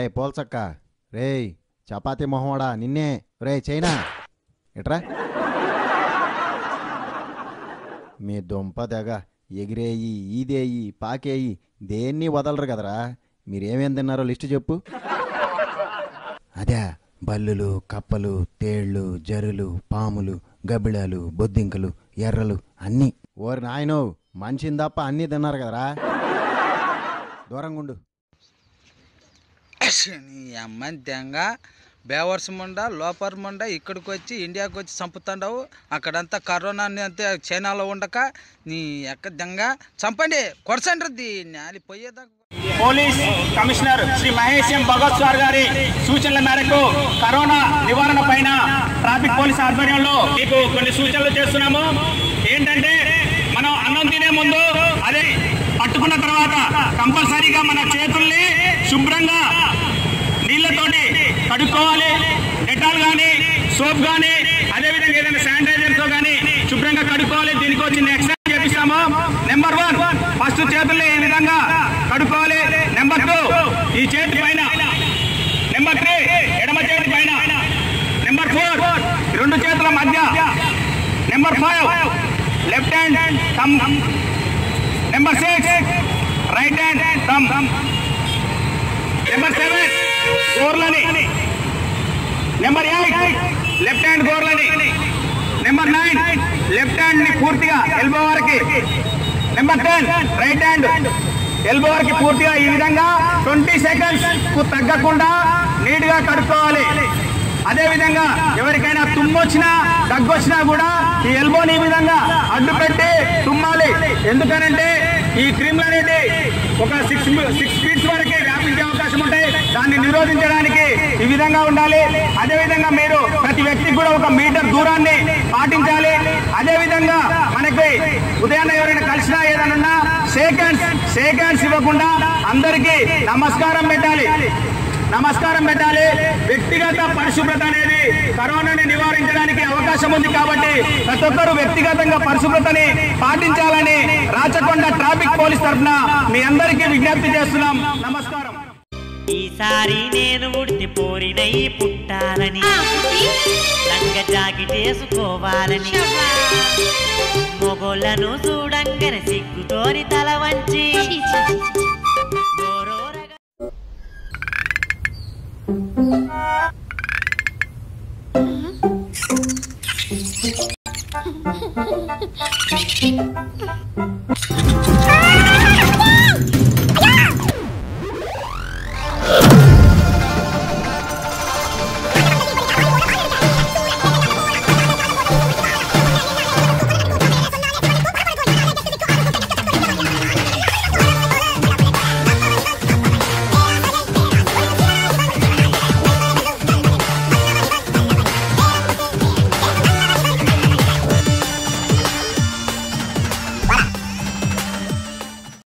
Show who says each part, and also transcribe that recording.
Speaker 1: రే పోల్చక్క రేయ్ చపాతీ మొహోడా నిన్నే రే చైనా ఎట్రా మీ దుంప తెగ ఎగిరేయి ఈదేయి పాకేయి దేన్ని వదలరు కదరా మీరేమేం తిన్నారో లిస్టు చెప్పు అదే బల్లులు కప్పలు తేళ్ళు జరులు పాములు గబ్బిళాలు బొద్దింకలు ఎర్రలు అన్నీ ఓరి నాయనో మనిషిని తప్ప అన్నీ తిన్నారు కదరా దూరంగా ఉండు
Speaker 2: నీ అమ్మని దెంగ బేవర్స్ ముండ లోపర్ ముండ ఇక్కడికి వచ్చి ఇండియాకి వచ్చి చంపుతాండవు అక్కడంతా కరోనా అంతే చైనాలో ఉండక నీ ఎక్క దెంగ చంపండి కొరసండి దీన్ని అది పోయేదాకా
Speaker 3: police commissioner Shri Mahesh M Bhagat sir గారి సూచనల మేరకు కరోనా నివారణ పైన ట్రాఫిక్ పోలీస్ ఆధ్వర్యంలో మీకు కొన్ని సూచనలు చేస్తున్నాము ఏంటంటే మనం అన్నం తినే ముందు అదే పట్టుకున్న తర్వాత కంపల్సరీగా మన చేతుల్ని శుభ్రంగా నీళ్ళతోటి కడుక్కోవాలి డెటాల్ కానీ సోప్ కానీ అదేవిధంగా ఏదైనా శానిటైజర్ తో కానీ శుభ్రంగా కడుక్కోవాలి దీనికి వచ్చి నెక్స్ట్ చేపిస్తాము నెంబర్ వన్ ఫస్ట్ చేతుల్ని ఈ విధంగా కడుక్కోవాలి నెంబర్ టూ ఈ చేతి పైన నెంబర్ త్రీ ఎడమ చేతి పైన నెంబర్ ఫోర్ రెండు చేతుల మధ్య number five left hand thumb number six right hand thumb number seven గోర్లని నెంబర్ ఎయిట్ లెఫ్ట్ హ్యాండ్ గోర్లని నెంబర్ నైన్ లెఫ్ట్ హ్యాండ్ ని పూర్తిగా ఎల్బో వరకు number ten right hand elbow వరకు పూర్తిగా ఈ విధంగా ట్వంటీ సెకండ్స్ కు తగ్గకుండా నీట్ గా కడుక్కోవాలి అదే విధంగా ఎవరికైనా తుమ్మొచ్చినా దగ్గొచ్చినా కూడా ఈ ఎల్బోని ఈ విధంగా అడ్డు పెట్టి తుమ్మాలి ఎందుకనంటే ఈ క్రిములు అనేది ఒక సిక్స్ సిక్స్ ఫీట్స్ వరకే వ్యాపించే అవకాశం ఉంటాయి దాన్ని నిరోధించడానికి ఈ విధంగా ఉండాలి అదే విధంగా మీరు ప్రతి వ్యక్తికి కూడా ఒక మీటర్ దూరాన్ని పాటించాలి అదే విధంగా మనకి ఉదయాన్నే ఎవరైనా కలిసినా ఏదైనా షేక్ హ్యాండ్స్ షేక్ హ్యాండ్స్ ఇవ్వకుండా అందరికీ నమస్కారం పెట్టాలి నమస్కారం పెట్టాలి వ్యక్తిగత పరిశుభ్రత అనేది కరోనాని నివారించడానికి అవకాశం ఉంది కాబట్టి ప్రతి ఒక్కరూ వ్యక్తిగతంగా పరిశుభ్రతని పాటించాలని రాచకొండ ట్రాఫిక్ పోలీస్ తరఫున మీ అందరికీ విజ్ఞప్తి చేస్తున్నాం నమస్కారం
Speaker 4: ఈసారి నేను ఉడితే పోరినై పుట్టాలని లంగ జాకెట్ వేసుకోవాలని మొగోళ్ళను చూడంగానే సిగ్గుతోని తల